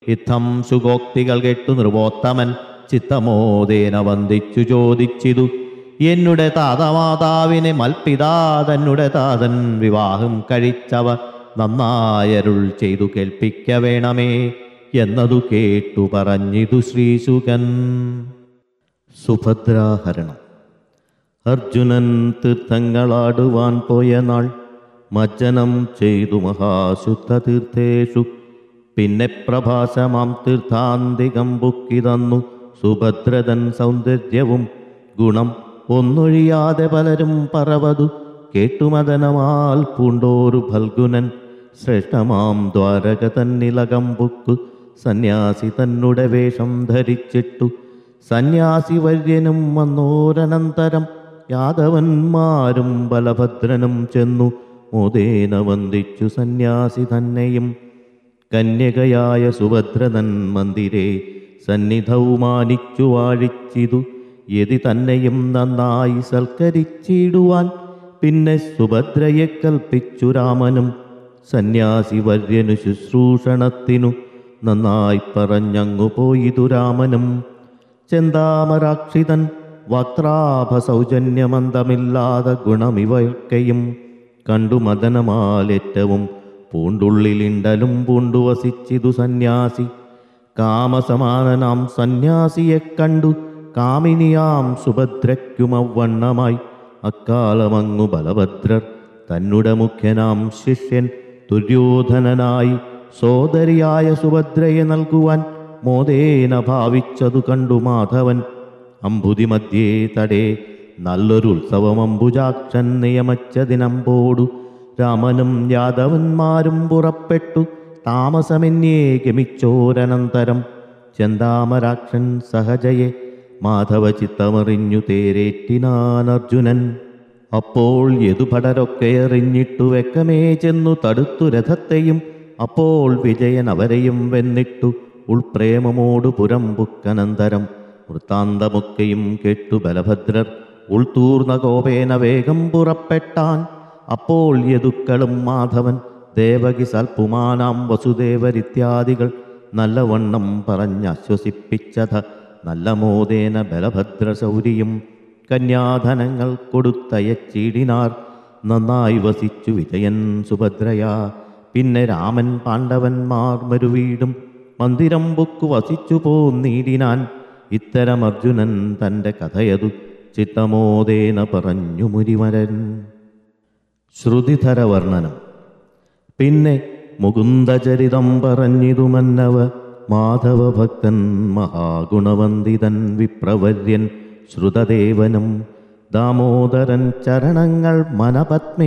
ഇത്തം സുഗോക്തികൾ കേട്ടു നൃപോത്തമൻ ചിത്തമോദേന വന്ദിച്ചു ചോദിച്ചിതു എന്നുടെ താതമാതാവിനെ മൽപിതാ തന്നുടെ താതൻ വിവാഹം കഴിച്ചവ നന്നായരുൾ ചെയ്തു കേൾപ്പിക്ക വേണമേ എന്നതു കേട്ടു പറഞ്ഞിതു ശ്രീശുകൻ സുഭദ്രാഹരണം അർജുനൻ തീർത്ഥങ്ങളാടുവാൻ പോയ നാൾ മജ്ജനം ചെയ്തു മഹാശുദ്ധ തീർത്ഥേഷു പിന്നെ പ്രഭാസമാം തീർത്ഥാന്തികം ബുക്കിതന്നു സുഭദ്രതൻ സൗന്ദര്യവും ഗുണം ഒന്നൊഴിയാതെ പലരും പറവതു കേട്ടുമദനമാൽ പൂണ്ടോരു ഫൽഗുനൻ ശ്രേഷ്ഠമാം ദ്വാരക തന്നിലകം ബുക്കു സന്യാസി തന്നുടെ വേഷം ധരിച്ചിട്ടു സന്യാസി വര്യനും വന്നോരനന്തരം യാദവന്മാരും ബലഭദ്രനും ചെന്നു മോദേന വന്ദിച്ചു സന്യാസി തന്നെയും കന്യകയായ സുഭദ്രതൻ മന്ദിരേ സന്നിധവും മാനിച്ചു വാഴിച്ചിതു യതി തന്നെയും നന്നായി സൽക്കരിച്ചിടുവാൻ പിന്നെ സുഭദ്രയെ കൽപ്പിച്ചു രാമനും സന്യാസി വര്യനു ശുശ്രൂഷണത്തിനു നന്നായി പറഞ്ഞങ്ങു പോയിതു രാമനും ചെന്താമരാക്ഷിതൻ വക്രാഭ സൗജന്യമന്തമില്ലാതെ ഗുണമിവയൊക്കെയും കണ്ടു മദനമാലേറ്റവും പൂണ്ടുള്ളിലിണ്ടലും പൂണ്ടു വസിച്ചിതു സന്യാസി കാമസമാനനാം സന്യാസിയെ കണ്ടു കാമിനിയാം സുഭദ്രയ്ക്കുമവണ്ണമായി അക്കാലമങ്ങു ബലഭദ്രർ തന്നുടെ മുഖ്യനാം ശിഷ്യൻ ദുര്യോധനനായി സോദരിയായ സുഭദ്രയെ നൽകുവാൻ മോദേന ഭാവിച്ചതു കണ്ടു മാധവൻ അമ്പുതി മധ്യേ തടേ നല്ലൊരു ഉത്സവം അമ്പുജാക്ഷൻ നിയമച്ചതിനമ്പോടു രാമനും യാദവന്മാരും പുറപ്പെട്ടു താമസമെന്നേ ഗമിച്ചോരനന്തരം ചെന്താമരാക്ഷൻ സഹജയെ മാധവ ചിത്തമറിഞ്ഞു തേരേറ്റിനാൻ അർജുനൻ അപ്പോൾ യദുഭടരൊക്കെ എറിഞ്ഞിട്ടു വെക്കമേ ചെന്നു തടുത്തു രഥത്തെയും അപ്പോൾ വിജയൻ അവരെയും വെന്നിട്ടു ഉൾപ്രേമമോടു പുരം പുക്കനന്തരം വൃത്താന്തമൊക്കെയും കേട്ടു ബലഭദ്രർ ഉൾത്തൂർന്ന കോപേന വേഗം പുറപ്പെട്ടാൻ അപ്പോൾ യദുക്കളും മാധവൻ ദേവകി സൽപുമാനാം വസുദേവരിത്യാദികൾ നല്ലവണ്ണം പറഞ്ഞശ്വസിപ്പിച്ചത നല്ല മോദേന ബലഭദ്ര ശൗരിയും കന്യാധനങ്ങൾ കൊടുത്തയച്ചിടിനാർ നന്നായി വസിച്ചു വിജയൻ സുഭദ്രയാ പിന്നെ രാമൻ പാണ്ഡവന്മാർ മരുവീടും മന്ദിരം ബുക്കു വസിച്ചു പോന്നീടിനാൻ ഇത്തരം അർജുനൻ തൻ്റെ കഥയതു ചിത്തമോദേന പറഞ്ഞു മുരിമരൻ ശ്രുതിധര വർണ്ണനം പിന്നെ മുകുന്ദചരിതം പറഞ്ഞിതു മന്നവ മാധവ ഭക്തൻ മഹാഗുണവന്ദിതൻ വിപ്രവര്യൻ ശ്രുതദേവനും ദാമോദരൻ ചരണങ്ങൾ മനപത്മേ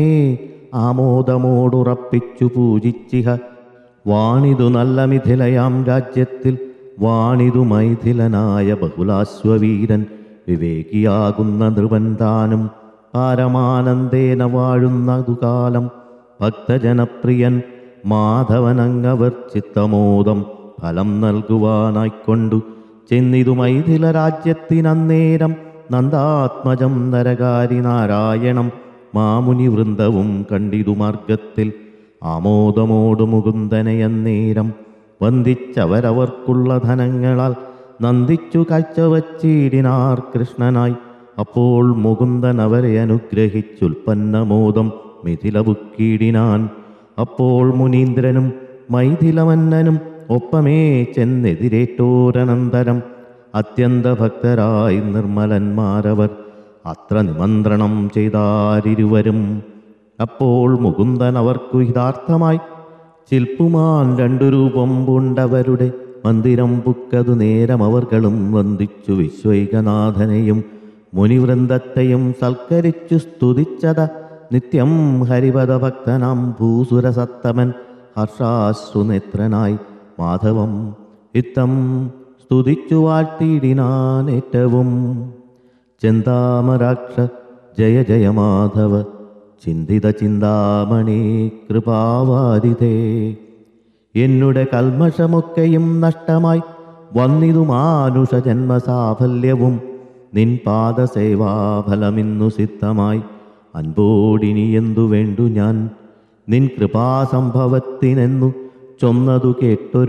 ആമോദമോടുറപ്പിച്ചു പൂജിച്ചിഹ വാണിതു നല്ല മിഥിലയാം രാജ്യത്തിൽ വാണിതു മൈഥിലനായ ബഹുലാശ്വവീരൻ വിവേകിയാകുന്ന നൃപൻ താനും പാരമാനന്ദേന വാഴുന്നതു കാലം ഭക്തജനപ്രിയൻ മാധവനങ്ങവർ ചിത്തമോദം ഫലം നൽകുവാനായിക്കൊണ്ടു ചെന്നിതു മൈഥില രാജ്യത്തിനന്നേരം നന്ദാത്മജം നരകാരി നാരായണം മാമുനി വൃന്ദവും കണ്ടിതു മാർഗത്തിൽ ആമോദമോടു മുകുന്ദനയന്നേരം വന്ദിച്ചവരവർക്കുള്ള ധനങ്ങളാൽ നന്ദിച്ചു കാഴ്ചവച്ചീടിനാർ കൃഷ്ണനായി അപ്പോൾ മുകുന്ദൻ അവരെ അനുഗ്രഹിച്ചുൽപ്പന്നമോദം മിഥില ബുക്കീടിനാൻ അപ്പോൾ മുനീന്ദ്രനും മൈഥിലമന്നനും ഒപ്പമേ ചെന്നെതിരേറ്റോരനന്തരം അത്യന്ത ഭക്തരായി നിർമ്മലന്മാരവർ അത്ര നിമന്ത്രണം ചെയ്താരിരുവരും അപ്പോൾ മുകുന്ദൻ അവർക്കു ഹിതാർത്ഥമായി ചിൽപ്പുമാൻ രണ്ടു രൂപം പൂണ്ടവരുടെ മന്ദിരം പുക്കതു നേരം അവർകളും വന്ദിച്ചു വിശ്വൈകനാഥനെയും മുനിവൃന്ദത്തെയും സൽക്കരിച്ചു സ്തുതിച്ചത നിത്യം ഹരിപദ ഭക്തനാം ഭൂസുരസത്തമൻ ഹർഷാശ്രുനേത്രനായി മാധവം ഇത്തം സ്തുതിച്ചു വാഴ്ത്തിയിടിനാൻ ഏറ്റവും ചെന്താമരാക്ഷ ജയ ജയ മാധവ ചിന്തിത ചിന്താമണി കൃപാവാരിതേ എന്നുടെ കൽമഷമൊക്കെയും നഷ്ടമായി വന്നിതു മാനുഷ ജന്മസാഫല്യവും നിൻ പാദസേവാഫലമിന്നു സിദ്ധമായി അൻപോടിനി എന്തു വേണ്ടു ഞാൻ നിൻ കൃപാസംഭവത്തിനെന്നു ചൊന്നതു കേട്ടൊരു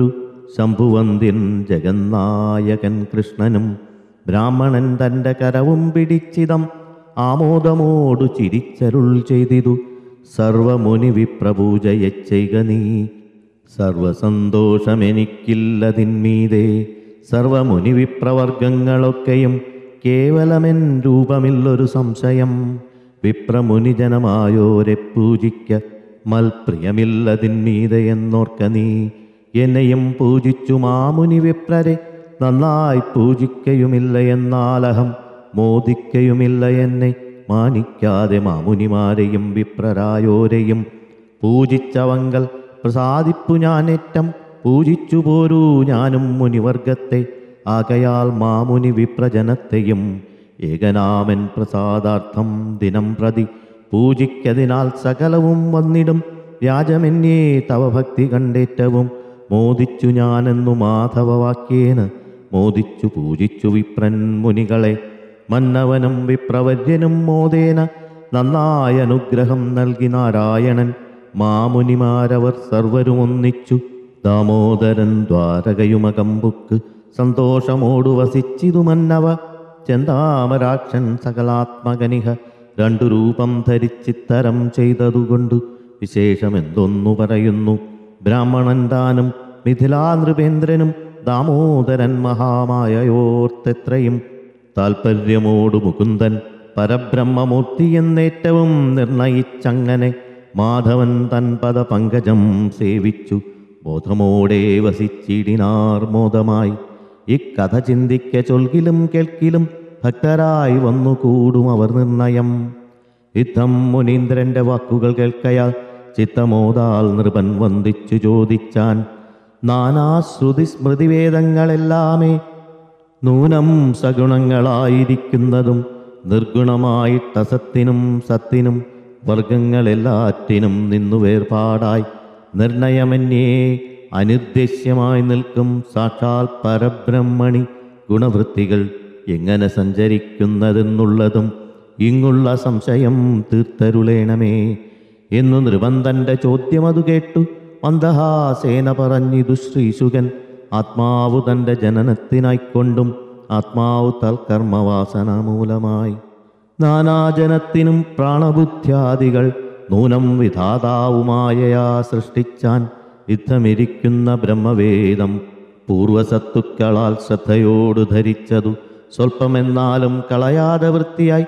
ശംഭുവന്തിൻ ജഗന്നായകൻ കൃഷ്ണനും ബ്രാഹ്മണൻ തൻ്റെ കരവും പിടിച്ചിതം ആമോദമോടു ചിരിച്ചരുൾ ചെയ്തിതു സർവമുനി വിപ്രപൂജയെ ചെയ്ക നീ സർവസന്തോഷമെനിക്കില്ലതിന്മീതേ സർവമുനി വിപ്രവർഗങ്ങളൊക്കെയും കേവലമെൻ രൂപമില്ലൊരു സംശയം വിപ്രമുനിജനമായോരെ പൂജിക്ക മൽപ്രിയമില്ലതിന്മീതെ എന്നോർക്ക നീ എന്നെയും പൂജിച്ചു മാമുനി വിപ്രരെ നന്നായി പൂജിക്കയുമില്ല എന്നാലഹം മോദിക്കയുമില്ല എന്നെ മാനിക്കാതെ മാമുനിമാരെയും വിപ്രരായോരെയും പൂജിച്ചവങ്കൽ പ്രസാദിപ്പു ഞാനേറ്റം പൂജിച്ചു പോരൂ ഞാനും മുനിവർഗത്തെ ആകയാൽ മാമുനി വിപ്രജനത്തെയും ഏകനാമൻ പ്രസാദാർത്ഥം ദിനം പ്രതി പൂജിക്കതിനാൽ സകലവും വന്നിടും വ്യാജമെന്നേ തവ ഭക്തി കണ്ടേറ്റവും മോദിച്ചു ഞാനെന്നു മാധവവാക്യേന മോദിച്ചു പൂജിച്ചു വിപ്രൻ മുനികളെ മന്നവനും വിപ്രവര്യനും മോദേന നന്നായ അനുഗ്രഹം നൽകി നാരായണൻ മാമുനിമാരവർ സർവരും ഒന്നിച്ചു ദാമോദരൻ ദ്വാരകയുമകമ്പുക്ക് സന്തോഷമോടു വസിച്ചിതു മന്നവ ചെന്താമരാക്ഷൻ സകലാത്മകനിഹ രണ്ടു രൂപം ധരിച്ചിത്തരം ചെയ്തതുകൊണ്ടു വിശേഷമെന്തൊന്നു പറയുന്നു ബ്രാഹ്മണൻ താനും മിഥിലാ നൃപേന്ദ്രനും ദാമോദരൻ മഹാമായയോർത്തെത്രയും താൽപ്പര്യമോടു മുകുന്ദൻ പരബ്രഹ്മമൂർത്തി എന്നേറ്റവും നിർണയിച്ചങ്ങനെ മാധവൻ തൻ പദ പങ്കജം സേവിച്ചു ബോധമോടെ വസിച്ചിടിനാർ മോദമായി ഇക്കഥ ചിന്തിക്ക ചൊൽകിലും കേൾക്കിലും ഭക്തരായി വന്നു കൂടും അവർ നിർണയം യുദ്ധം മുനീന്ദ്രന്റെ വാക്കുകൾ കേൾക്കയാൽ ചിത്തമോദാൽ നൃപൻ വന്ദിച്ചു ചോദിച്ചാൻ നാനാശ്രുതി സ്മൃതിവേദങ്ങളെല്ലാമേ നൂനം സഗുണങ്ങളായിരിക്കുന്നതും നിർഗുണമായിട്ടസത്തിനും സത്തിനും വർഗങ്ങളെല്ലാറ്റിനും നിന്നു വേർപാടായി നിർണയമന്യേ അനിർദ്ദേശ്യമായി നിൽക്കും സാക്ഷാൽ പരബ്രഹ്മണി ഗുണവൃത്തികൾ എങ്ങനെ സഞ്ചരിക്കുന്നതെന്നുള്ളതും ഇങ്ങുള്ള സംശയം തീർത്തരുളേണമേ എന്നു നൃപന്തന്റെ ചോദ്യം അത് കേട്ടു മന്ദഹാസേന പറഞ്ഞിതു ശ്രീശുകൻ ആത്മാവു തൻ്റെ ജനനത്തിനായിക്കൊണ്ടും ആത്മാവ് തൽക്കർമ്മവാസന മൂലമായി നാനാജനത്തിനും പ്രാണബുദ്ധ്യാദികൾ നൂനം വിധാതാവുമായയാ സൃഷ്ടിച്ചാൻ യുദ്ധമിരിക്കുന്ന ബ്രഹ്മവേദം പൂർവസത്തുക്കളാൽ ശ്രദ്ധയോടു ധരിച്ചതു സ്വൽപ്പമെന്നാലും കളയാതെ വൃത്തിയായി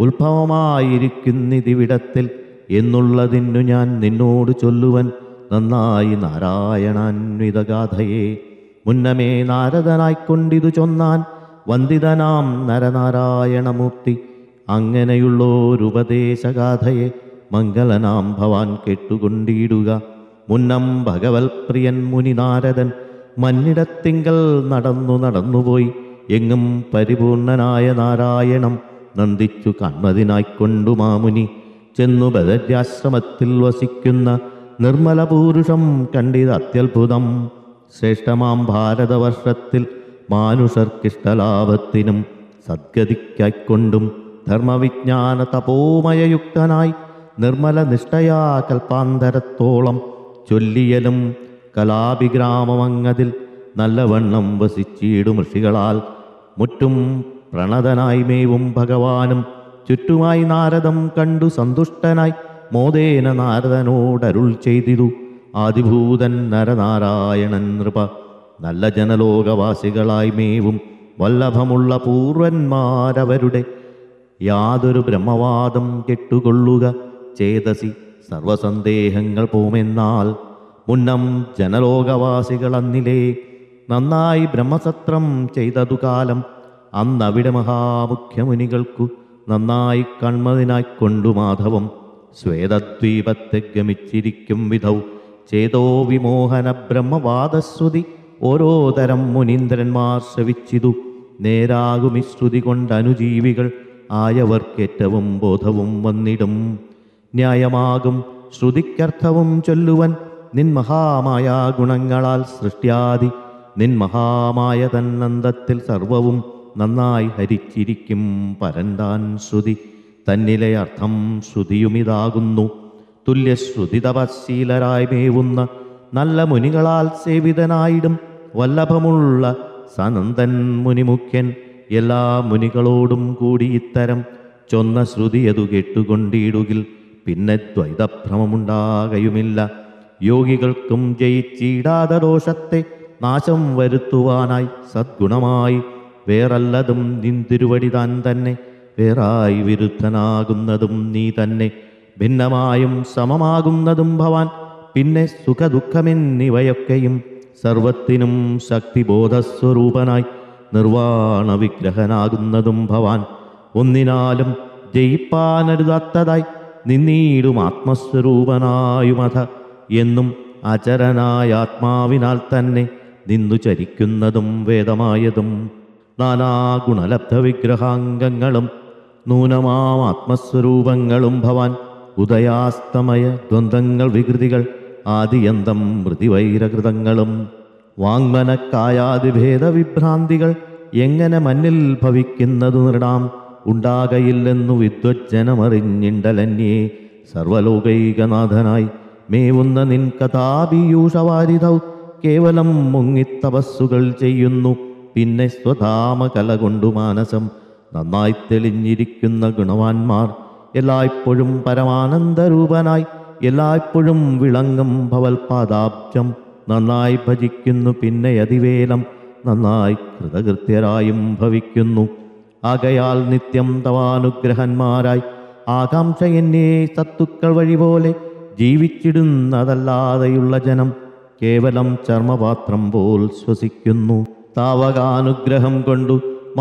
ഉത്ഭവമായിരിക്കുന്നിതിവിടത്തിൽ എന്നുള്ളതിനു ഞാൻ നിന്നോട് ചൊല്ലുവൻ നന്നായി നാരായണാന്വിതഗാഥയെ മുന്നമേ നാരദനായിക്കൊണ്ടിതു ചൊന്നാൻ വന്ദിതനാം നരനാരായണമൂർത്തി അങ്ങനെയുള്ളോരുപദേശഗാഥയെ മംഗളനാം ഭവാൻ കേട്ടുകൊണ്ടിടുക മുന്നം ഭഗവത് പ്രിയൻ മുനി നാരദൻ മന്നിടത്തിങ്കൽ നടന്നു നടന്നുപോയി എങ്ങും പരിപൂർണനായ നാരായണം നന്ദിച്ചു കൺമതിനായിക്കൊണ്ടു മാമുനി ചെന്നു ബദര്യാശ്രമത്തിൽ വസിക്കുന്ന നിർമ്മല പൂരുഷം കണ്ടിത് അത്യത്ഭുതം ശ്രേഷ്ഠമാം ഭാരതവർഷത്തിൽ മാനുഷർക്കിഷ്ടലാഭത്തിനും സദ്ഗതിക്കായിക്കൊണ്ടും ധർമ്മവിജ്ഞാന തപോമയയുക്തനായി നിർമ്മല നിഷ്ഠയാ കൽപ്പാന്തരത്തോളം ചൊല്ലിയലും കലാഭിഗ്രാമമങ്ങതിൽ നല്ലവണ്ണം വസിച്ചിടും ഋഷികളാൽ മുറ്റും പ്രണതനായി മേവും ഭഗവാനും ചുറ്റുമായി നാരദം കണ്ടു സന്തുഷ്ടനായി മോദേന നാരദനോടരുൾ ചെയ്തിതു ആദിഭൂതൻ നരനാരായണൻ നൃപ നല്ല ജനലോകവാസികളായി മേവും വല്ലഭമുള്ള പൂർവന്മാരവരുടെ യാതൊരു ബ്രഹ്മവാദം കെട്ടുകൊള്ളുക ചേതസി സർവസന്ദേഹങ്ങൾ പോമെന്നാൽ മുന്നം ജനലോകവാസികൾ അന്നിലേ നന്നായി ബ്രഹ്മസത്രം ചെയ്തതു കാലം അന്നവിടെ മഹാമുഖ്യമുനികൾക്കു നന്നായി കൺമതിനായി കൊണ്ടു മാധവം ശ്വേതദ്വീപത്തെ ഗമിച്ചിരിക്കും വിധൗ ചേതോ വിമോഹന ബ്രഹ്മവാദശ്രുതി ഓരോ തരം മുനീന്ദ്രന്മാർ ശ്രവിച്ചിതു നേരാകുമി ശ്രുതി കൊണ്ട് അനുജീവികൾ ആയവർക്കേറ്റവും ബോധവും വന്നിടും ന്യായമാകും ശ്രുതിക്കർത്ഥവും ചൊല്ലുവൻ നിൻ മഹാമായ ഗുണങ്ങളാൽ സൃഷ്ട്യാദി നിൻ മഹാമായ തന്നന്തത്തിൽ സർവവും നന്നായി ഹരിച്ചിരിക്കും പരന്താൻ ശ്രുതി തന്നിലെ അർത്ഥം ശ്രുതിയുമിതാകുന്നു തുല്യശ്രുതി തപശീലരായി മേവുന്ന നല്ല മുനികളാൽ സേവിതനായിടും വല്ലഭമുള്ള സനന്ദൻ മുനിമുഖ്യൻ എല്ലാ മുനികളോടും കൂടി ഇത്തരം ചൊന്ന ശ്രുതിയതു കേട്ടുകൊണ്ടിടുകിൽ പിന്നെ ദ്വൈതഭ്രമമുണ്ടാകയുമില്ല യോഗികൾക്കും ജയിച്ചിടാതെ ദോഷത്തെ നാശം വരുത്തുവാനായി സദ്ഗുണമായി വേറല്ലതും നിന്തിരുവടി താൻ തന്നെ വേറായി വിരുദ്ധനാകുന്നതും നീ തന്നെ ഭിന്നമായും സമമാകുന്നതും ഭവാൻ പിന്നെ സുഖദുഃഖമെന്നിവയൊക്കെയും സർവത്തിനും ശക്തിബോധസ്വരൂപനായി നിർവാണ വിഗ്രഹനാകുന്നതും ഭവാൻ ഒന്നിനാലും ജയിപ്പാനരുതാത്തതായി നിന്നീടും ആത്മസ്വരൂപനായുമഥ എന്നും അചരനായ ആത്മാവിനാൽ തന്നെ നിന്നു ചരിക്കുന്നതും വേദമായതും നാനാ ഗുണലബ്ധ വിഗ്രഹാംഗങ്ങളും നൂനമാം ആത്മസ്വരൂപങ്ങളും ഭവാൻ ഉദയാസ്തമയ ദ്വന്ദ്ങ്ങൾ വികൃതികൾ ആദിയന്തം മൃതിവൈരകൃതങ്ങളും വാങ്മനക്കായാതിഭേദ വിഭ്രാന്തികൾ എങ്ങനെ മന്നിൽ ഭവിക്കുന്നതു നൃടാം ഉണ്ടാകയില്ലെന്നു വിദ്വജ്ജനമറിഞ്ഞിണ്ടലന്യേ സർവലോകൈകനാഥനായി മേവുന്ന നിൻ കഥാപീയൂഷവാരിധൗ കേവലം മുങ്ങിത്തപസ്സുകൾ ചെയ്യുന്നു പിന്നെ സ്വധാമ കല കൊണ്ടു മാനസം നന്നായി തെളിഞ്ഞിരിക്കുന്ന ഗുണവാന്മാർ എല്ലായ്പ്പോഴും പരമാനന്ദരൂപനായി എല്ലായ്പ്പോഴും വിളങ്ങും ഭവൽപാദാബ്ജം നന്നായി ഭജിക്കുന്നു പിന്നെ അതിവേലം നന്നായി കൃതകൃത്യരായും ഭവിക്കുന്നു ആകയാൽ നിത്യം തവാനുഗ്രഹന്മാരായി ആകാംക്ഷ എന്നെ സത്തുക്കൾ വഴി പോലെ ജീവിച്ചിടുന്നതല്ലാതെയുള്ള ജനം കേവലം ചർമ്മപാത്രം പോൽ ശ്വസിക്കുന്നു താവകാനുഗ്രഹം കൊണ്ടു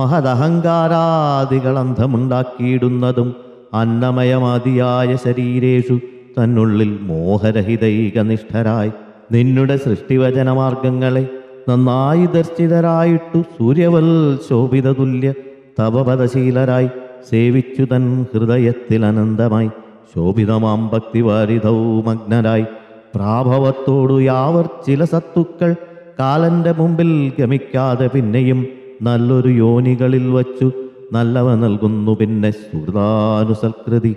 മഹദഹങ്കാരാദികൾ അന്ധമുണ്ടാക്കിയിടുന്നതും അന്നമയമാതിയായ ശരീരേഷു തന്നുള്ളിൽ മോഹരഹിതൈകനിഷ്ഠരായി നിന്നുടെ സൃഷ്ടിവചനമാർഗങ്ങളെ നന്നായി ദർശിതരായിട്ടു സൂര്യവൽ ശോഭിത തുല്യ തപപദശീലരായി സേവിച്ചു തൻ ഹൃദയത്തിൽ അനന്തമായി ശോഭിതമാം ഭക്തിവാരിധവും മഗ്നരായി പ്രാഭവത്തോടു യാവർ ചില സത്തുക്കൾ കാലന്റെ മുമ്പിൽ ഗമിക്കാതെ പിന്നെയും നല്ലൊരു യോനികളിൽ വച്ചു നല്ലവ നൽകുന്നു പിന്നെ സുഹൃതാനുസൽകൃതി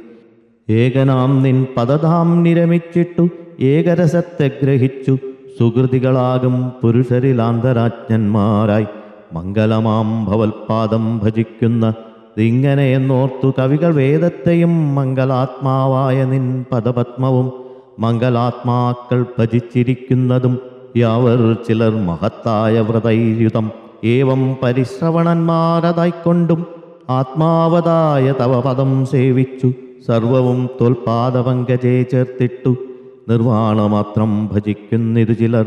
ഏകനാം നിൻ പദധാം നിരമിച്ചിട്ടു ഏകരസത്തെ ഗ്രഹിച്ചു സുഹൃതികളാകും പുരുഷരിലാന്തരാജ്ഞന്മാരായി മംഗലമാം ഭവൽപാദം ഭജിക്കുന്ന ഇങ്ങനെ എന്നോർത്തു കവികൾ വേദത്തെയും മംഗലാത്മാവായ നിൻ പദപത്മവും മംഗലാത്മാക്കൾ ഭജിച്ചിരിക്കുന്നതും യാവർ ചിലർ മഹത്തായ വ്രതൈര്യുതം ഏവം പരിശ്രവണന്മാരതായിക്കൊണ്ടും ആത്മാവതായ തവ പദം സേവിച്ചു സർവവും തൊൽപാദപങ്കജേ ചേർത്തിട്ടു നിർവാണമാത്രം ഭജിക്കുന്നിതു ചിലർ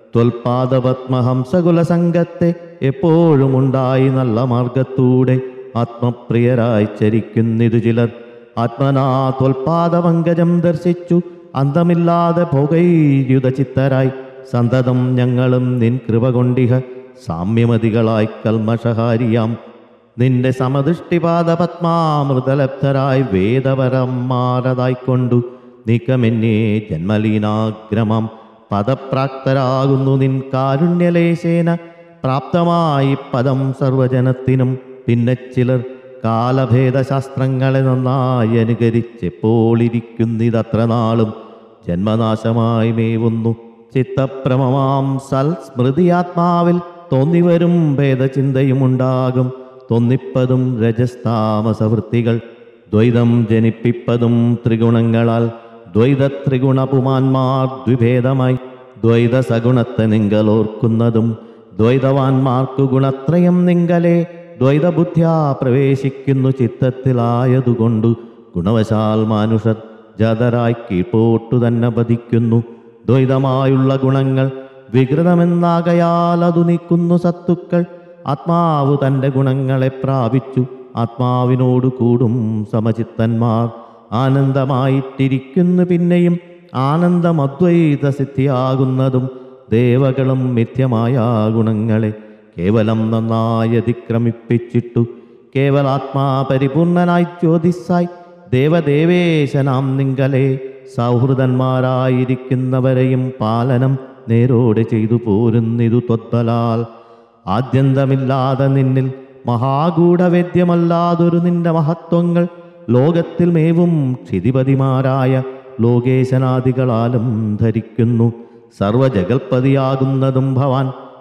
ത്വൽപാദപത്മഹംസകുല സംഘത്തെ എപ്പോഴും ഉണ്ടായി നല്ല മാർഗത്തൂടെ ആത്മപ്രിയരായി ചരിക്കുന്നിതു ചിലർ ആത്മനാ ത്വൽപാദപങ്കജം ദർശിച്ചു അന്തമില്ലാതെ ഭോഗൈര്യുത ചിത്തരായി സന്തതം ഞങ്ങളും നിൻ കൃപ കൊണ്ടിഹ സാമ്യമതികളായി കൽമഷഹാരിയാം നിന്റെ സമദൃഷ്ടിപാദ പത്മാമൃതലബ്ധരായി വേദപരന്മാരതായിക്കൊണ്ടു നീക്കമെന്നേ ജന്മലീനാഗ്രമം പദപ്രാപ്തരാകുന്നു നിൻ കാരുണ്യലേശേന പ്രാപ്തമായി പദം സർവജനത്തിനും പിന്നെ ചിലർ കാലഭേദശാസ്ത്രങ്ങളെ നന്നായി അനുകരിച്ചെപ്പോളിരിക്കുന്നിതത്ര നാളും ജന്മനാശമായി മേവുന്നു ചിത്തപ്രമമാം സൽ സ്മൃതിയാത്മാവിൽ തോന്നിവരും ഭേദചിന്തയുമുണ്ടാകും തോന്നിപ്പതും രജസ്താമസവൃത്തികൾ ദ്വൈതം ജനിപ്പിപ്പതും ത്രിഗുണങ്ങളാൽ ദ്വൈത ത്രിഗുണപുമാന്മാർ ദ്വിഭേദമായി ദ്വൈത സഗുണത്തെ നിങ്കലോർക്കുന്നതും ദ്വൈതവാന്മാർക്കു ഗുണത്രയം നിങ്കലേ ദ്വൈതബുദ്ധ്യാ പ്രവേശിക്കുന്നു ചിത്തത്തിലായതുകൊണ്ടു ഗുണവശാൽ മാനുഷർ ജതരായി കീഴ്പോട്ടു തന്നെ പതിക്കുന്നു ദ്വൈതമായുള്ള ഗുണങ്ങൾ വികൃതമെന്നാകയാൽ അതു നീക്കുന്നു സത്തുക്കൾ ആത്മാവ് തൻ്റെ ഗുണങ്ങളെ പ്രാപിച്ചു ആത്മാവിനോട് കൂടും സമചിത്തന്മാർ ആനന്ദമായിട്ടിരിക്കുന്നു പിന്നെയും ആനന്ദമദ്വൈത സിദ്ധിയാകുന്നതും ദേവകളും മിഥ്യമായ ഗുണങ്ങളെ കേവലം നന്നായി അതിക്രമിപ്പിച്ചിട്ടു കേവലാത്മാ പരിപൂർണനായി ജ്യോതിസായി ദേവദേവേശനാം നിങ്കലെ സൗഹൃദന്മാരായിരിക്കുന്നവരെയും പാലനം നേരോടെ ചെയ്തു പോരുന്നിതു ത്വദ്ബലാൽ ആദ്യന്തമില്ലാതെ നിന്നിൽ മഹാഗൂഢവേദ്യമല്ലാതൊരു നിന്റെ മഹത്വങ്ങൾ ലോകത്തിൽ മേവും ക്ഷിതിപതിമാരായ ലോകേശനാദികളാലും ധരിക്കുന്നു സർവജഗൽപതിയാകുന്നതും ഭവാൻ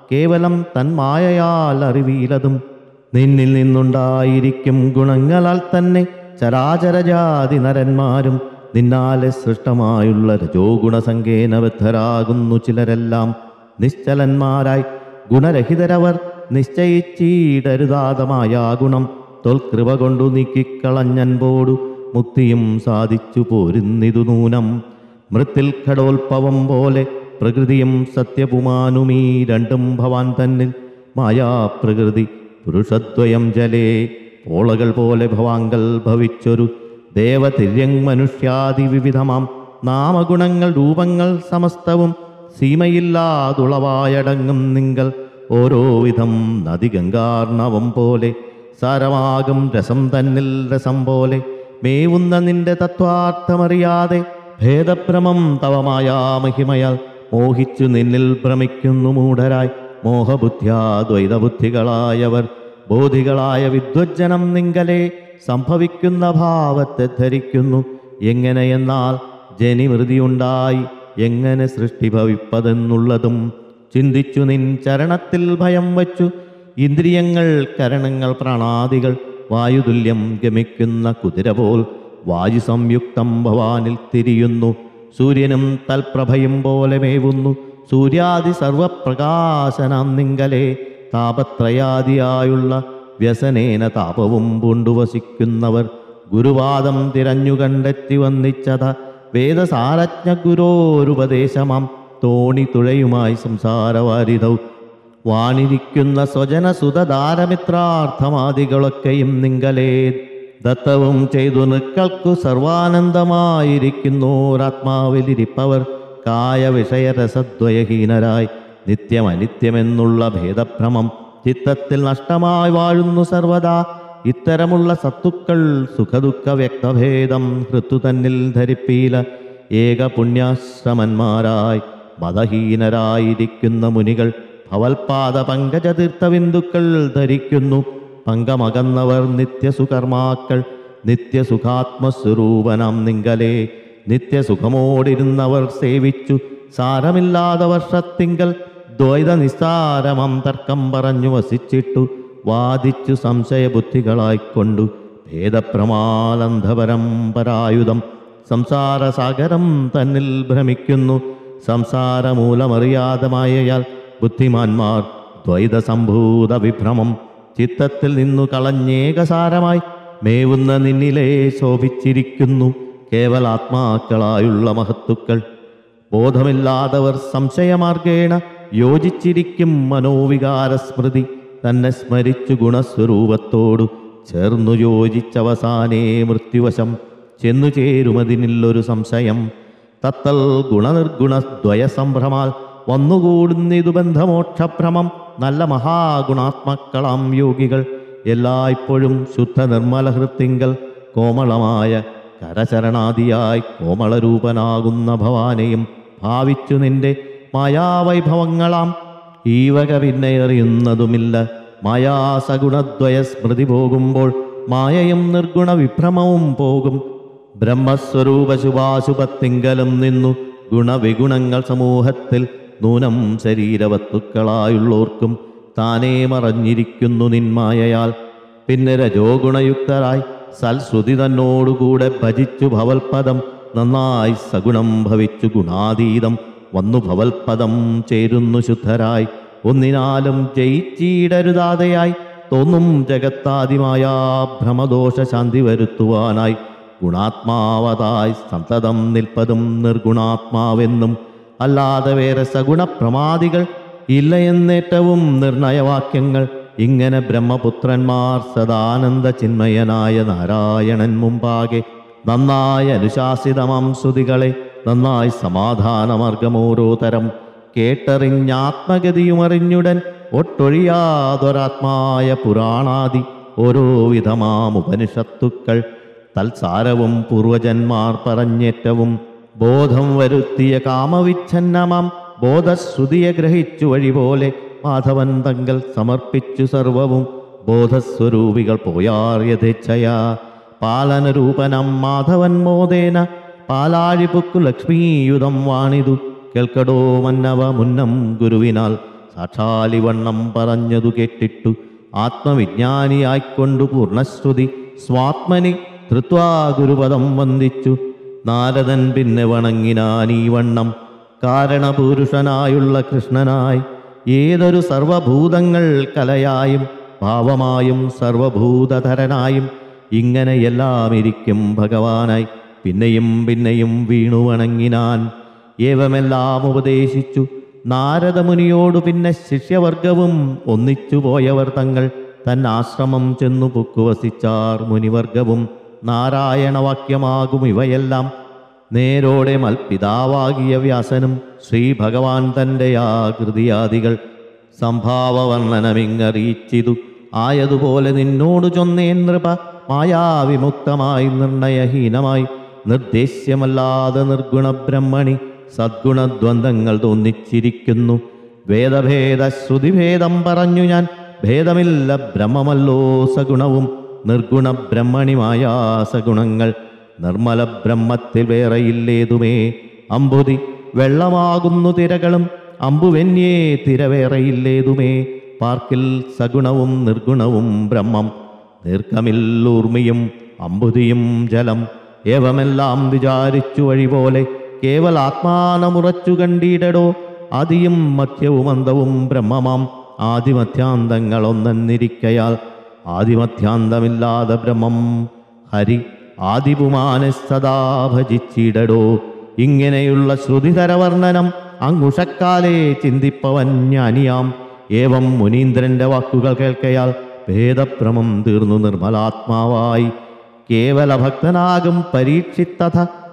കേവലം തന്മായയാൽ അറിവീലതും നിന്നിൽ നിന്നുണ്ടായിരിക്കും ഗുണങ്ങളാൽ തന്നെ ചരാചരജാതി നരന്മാരും നിന്നാലെ സൃഷ്ടമായുള്ള രജോ ഗുണസങ്കേന ബദ്ധരാകുന്നു ചിലരെല്ലാം നിശ്ചലന്മാരായി ഗുണരഹിതരവർ നിശ്ചയിച്ചീടരുതാതമായ ഗുണം തൊൽകൃപ കൊണ്ടു നീക്കിക്കളഞ്ഞൻപോടു മുക്തിയും സാധിച്ചു പോരുന്നിതു നൂനം മൃത്തിൽ ഘടോത്ഭവം പോലെ പ്രകൃതിയും സത്യപുമാനുമീ രണ്ടും ഭവാൻ തന്നിൽ മായാപ്രകൃതി പുരുഷദ്വയം ജലേ പോളകൾ പോലെ ഭവാങ്കൽ ഭവിച്ചൊരു ദേവതിര്യങ് മനുഷ്യാദി വിവിധമാം നാമഗുണങ്ങൾ രൂപങ്ങൾ സമസ്തവും സീമയില്ലാതുളവായടങ്ങും നിങ്ങൾ ഓരോ വിധം നദിഗംഗാർണവം പോലെ സാരമാകും രസം തന്നിൽ രസം പോലെ മേവുന്ന നിന്റെ തത്വാർത്ഥമറിയാതെ ഭേദഭ്രമം തവമായ മഹിമയാൽ മോഹിച്ചു നിന്നിൽ ഭ്രമിക്കുന്നു മൂഢരായി മോഹബുദ്ധ്യാ ദ്വൈതബുദ്ധികളായവർ ബോധികളായ വിദ്വജ്ജനം നിങ്കലെ സംഭവിക്കുന്ന ഭാവത്തെ ധരിക്കുന്നു എങ്ങനെയെന്നാൽ ജനിമൃതിയുണ്ടായി എങ്ങനെ സൃഷ്ടി ഭവിപ്പതെന്നുള്ളതും ചിന്തിച്ചു നിൻ ചരണത്തിൽ ഭയം വച്ചു ഇന്ദ്രിയങ്ങൾ കരണങ്ങൾ പ്രാണാദികൾ വായുതുല്യം ഗമിക്കുന്ന കുതിര പോൽ വായു സംയുക്തം ഭവാനിൽ തിരിയുന്നു സൂര്യനും തൽപ്രഭയും പോലെ മേവുന്നു സൂര്യാദി സർവപ്രകാശനം നിങ്കലെ താപത്രയാദിയായുള്ള വ്യസനേന താപവും പൂണ്ടുവസിക്കുന്നവർ ഗുരുവാദം തിരഞ്ഞു കണ്ടെത്തി വന്നിച്ചത വേദസാരജ്ഞ ഗുരോരുപദേശമാം തോണി തുഴയുമായി സംസാരവാരിധൗ വാണിരിക്കുന്ന സ്വജന സുതധാരമിത്രാർത്ഥമാദികളൊക്കെയും നിങ്കലേ ദത്തവും ചെയ്തു നിക്കൾക്കു സർവാനന്ദമായിരിക്കുന്നോരാത്മാവിലിരിപ്പവർ കായ വിഷയരസദ്വയഹീനരായി നിത്യമനിത്യമെന്നുള്ള ഭേദഭ്രമം ചിത്തത്തിൽ നഷ്ടമായി വാഴുന്നു സർവദാ ഇത്തരമുള്ള സത്തുക്കൾ സുഖദുഃഖ വ്യക്തഭേദം ഹൃത്തു തന്നിൽ ധരിപ്പീല ഏക പുണ്യാശ്രമന്മാരായി മതഹീനരായിരിക്കുന്ന മുനികൾ ഭവൽപാദ പങ്കജതീർത്ഥബിന്ദുക്കൾ ധരിക്കുന്നു പങ്കമകന്നവർ നിത്യസുകർമാക്കൾ നിത്യസുഖാത്മസ്വരൂപനാം നിങ്കലേ നിത്യസുഖമോടിരുന്നവർ സേവിച്ചു സാരമില്ലാத വർഷത്തിങ്കൽ ദ്വൈത നിസ്സാരമം തർക്കം പറഞ്ഞു വസിച്ചിട്ടു വാദിച്ചു സംശയബുദ്ധികളായിക്കൊണ്ടു ഭേദപ്രമാലന്ധപരമ്പരായുധം സംസാരസാഗരം തന്നിൽ ഭ്രമിക്കുന്നു സംസാരമൂലമറിയാതെ മായയാൽ ബുദ്ധിമാന്മാർ ദ്വൈതസംഭൂത വിഭ്രമം ചിത്തത്തിൽ നിന്നു കളഞ്ഞേകസാരമായി മേവുന്ന നിന്നിലേ ശോഭിച്ചിരിക്കുന്നു കേവലാത്മാക്കളായുള്ള മഹത്തുക്കൾ ബോധമില്ലാത്തവർ സംശയമാർഗേണ യോജിച്ചിരിക്കും മനോവികാര സ്മൃതി തന്നെ സ്മരിച്ചു ഗുണസ്വരൂപത്തോടു ചേർന്നു യോജിച്ചവസാനേ മൃത്യുവശം ചെന്നു ചേരുമതിനില്ലൊരു സംശയം തത്തൽ ഗുണനിർഗുണദ്വയ സംഭ്രമാൽ വന്നുകൂടുന്നിതു ബന്ധമോക്ഷഭ്രമം നല്ല മഹാഗുണാത്മക്കളാം യോഗികൾ എല്ലായ്പ്പോഴും ശുദ്ധ നിർമ്മല ഹൃത്തിങ്കൽ കോമളമായ കരചരണാദിയായി കോമളരൂപനാകുന്ന ഭവാനെയും ഭാവിച്ചു നിന്റെ മായാവൈഭവങ്ങളാം ഈ വക പിന്നെ അറിയുന്നതുമില്ല മായാസഗുണദ്വയ സ്മൃതി പോകുമ്പോൾ മായയും നിർഗുണ വിഭ്രമവും പോകും ബ്രഹ്മസ്വരൂപ ശുഭാശുഭത്തിങ്കലും നിന്നു ഗുണവിഗുണങ്ങൾ സമൂഹത്തിൽ നൂനം ശരീരവസ്തുക്കളായുള്ളോർക്കും താനേ മറഞ്ഞിരിക്കുന്നു നിന്മായയാൽ പിന്നെ രജോഗുണയുക്തരായി സൽശ്രുതി തന്നോടുകൂടെ ഭജിച്ചു ഭവൽപദം നന്നായി സഗുണം ഭവിച്ചു ഗുണാതീതം വന്നു ഭവൽപദം ചേരുന്നു ശുദ്ധരായി ഒന്നിനാലും ജയിച്ചീടരുതാതെയായി തോന്നും ജഗത്താദിമായ ഭ്രമദോഷ ശാന്തി വരുത്തുവാനായി ഗുണാത്മാവതായി സന്തതം നിൽപ്പതും നിർഗുണാത്മാവെന്നും അല്ലാതെ വേറെ സഗുണപ്രമാദികൾ ഇല്ലയെന്നേറ്റവും നിർണയവാക്യങ്ങൾ ഇങ്ങനെ ബ്രഹ്മപുത്രന്മാർ സദാനന്ദ ചിന്മയനായ നാരായണൻ മുമ്പാകെ നന്നായി അനുശാസിതമാം ശ്രുതികളെ നന്നായി സമാധാനമാർഗം ഓരോ തരം കേട്ടറിഞ്ഞാത്മഗതിയുമറിഞ്ഞുടൻ ഒട്ടൊഴിയാതൊരാത്മായ പുരാണാദി ഓരോ വിധമാം ഉപനിഷത്തുക്കൾ തൽസാരവും പൂർവജന്മാർ പറഞ്ഞേറ്റവും ബോധം വരുത്തിയ കാമവിച്ഛന്നമാം ബോധശ്രുതിയെ ഗ്രഹിച്ചു വഴി പോലെ മാധവൻ തങ്കൽ സമർപ്പിച്ചു സർവവും ബോധസ്വരൂപികൾ പോയാർ യഥേച്ഛയാ പാലനരൂപനം മാധവൻ മോദേന പാലാഴിപുക്കു ലക്ഷ്മീയുധം വാണിതു കേൾക്കടോ മന്നവ മുന്നം ഗുരുവിനാൽ സാക്ഷാലിവണ്ണം പറഞ്ഞതു കേട്ടിട്ടു ആത്മവിജ്ഞാനിയായിക്കൊണ്ടു പൂർണ്ണശ്രുതി സ്വാത്മനി ധൃത്വാ ഗുരുപദം വന്ദിച്ചു നാരദൻ പിന്നെ വണങ്ങിനാൻ ഈ വണ്ണം കാരണപുരുഷനായുള്ള കൃഷ്ണനായി ഏതൊരു സർവഭൂതങ്ങൾ കലയായും ഭാവമായും സർവഭൂതധരനായും ഇങ്ങനെയെല്ലാം ഇരിക്കും ഭഗവാനായി പിന്നെയും പിന്നെയും വീണു വണങ്ങിനാൻ ഏവമെല്ലാം ഉപദേശിച്ചു നാരദമുനിയോടു പിന്നെ ശിഷ്യവർഗവും ഒന്നിച്ചു പോയവർ തങ്ങൾ തൻ ആശ്രമം ചെന്നു പൊക്കുവസിച്ചാർ മുനിവർഗവും നാരായണവാക്യമാകും ഇവയെല്ലാം നേരോടെ മൽപിതാവാകിയ വ്യാസനും ശ്രീ ഭഗവാൻ തൻ്റെ ആകൃതിയാദികൾ സംഭാവവർണ്ണനമിങ്ങറിയിച്ചിതു ആയതുപോലെ നിന്നോട് ചൊന്നേൻ നൃപ മായാവിമുക്തമായി നിർണയഹീനമായി നിർദ്ദേശ്യമല്ലാതെ നിർഗുണ ബ്രഹ്മണി സദ്ഗുണദ്വന്ദ്ങ്ങൾ തോന്നിച്ചിരിക്കുന്നു വേദഭേദ ശ്രുതിഭേദം പറഞ്ഞു ഞാൻ ഭേദമില്ല ബ്രഹ്മമല്ലോ സഗുണവും നിർഗുണ ബ്രഹ്മണിമായ സഗുണങ്ങൾ നിർമ്മല ബ്രഹ്മത്തിൽ വേറെയില്ലേതുമേ അമ്പുതി വെള്ളമാകുന്നു തിരകളും അമ്പുവെന്യേ തിര വേറെയില്ലേതുമേ പാർക്കിൽ സഗുണവും നിർഗുണവും ബ്രഹ്മം ദീർഘമില്ലൂർമിയും അമ്പുതിയും ജലം ഏവമെല്ലാം വിചാരിച്ചു വഴി പോലെ കേവലാത്മാനമുറച്ചു കണ്ടിടടോ ആദിയും മധ്യവും അന്തവും ബ്രഹ്മമാം ആദിമധ്യാന്തങ്ങൾ ഒന്നെന്നിരിക്കയാൽ ആദിമധ്യാന്തമില്ലാതെ ബ്രഹ്മം ഹരി ആദിപുമാനെ സദാ ഭജിച്ചിടടോ ഇങ്ങനെയുള്ള ശ്രുതിതരവർണ്ണനം അങ്ങുഷക്കാലെ ചിന്തിപ്പവൻ ജ്ഞാനിയാം ഏവം മുനീന്ദ്രന്റെ വാക്കുകൾ കേൾക്കയാൽ ഭേദഭ്രമം തീർന്നു നിർമ്മലാത്മാവായി കേവല ഭക്തനാകും പരീക്ഷിത്തഥ